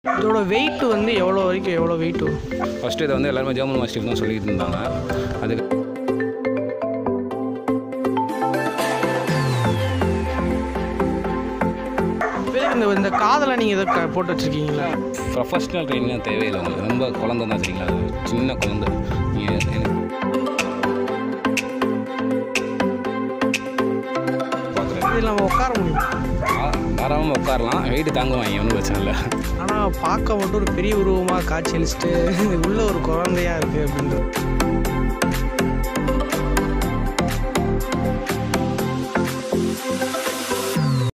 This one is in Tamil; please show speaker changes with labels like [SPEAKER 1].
[SPEAKER 1] இதோட வெயிட் வந்து எவ்வளோ வரைக்கும் எவ்வளோ வெயிட் வரும்
[SPEAKER 2] ஃபஸ்ட்டு இதை வந்து எல்லாருமே ஜெர்மன் மாஸ்டிஃப் தான் சொல்லிட்டு இருந்தாங்க அதுக்கு
[SPEAKER 1] எதுக்கு இந்த இந்த காதலை நீங்கள் இதை க- போட்டு வச்சுருக்கீங்களா
[SPEAKER 2] ப்ரொஃபஷ்னல் ட்ரைனிங்லாம் தேவையில்லை உங்களுக்கு ரொம்ப குழந்தை தான் சரிங்களா அது சின்ன குழந்தை நீங்கள் எனக்கு பார்க்குறேன்
[SPEAKER 1] இதில் நம்ம உட்கார முடியும்
[SPEAKER 2] தாராளமாக உட்காரலாம் வெயிட் தாங்குவாங்க ஒன்றும் பிரச்சனை இல்லை
[SPEAKER 1] ஆனால் பார்க்க மட்டும் ஒரு பெரிய உருவமாக காட்சி அளிச்சுட்டு உள்ள ஒரு குழந்தையா இருக்குது அப்படின்றது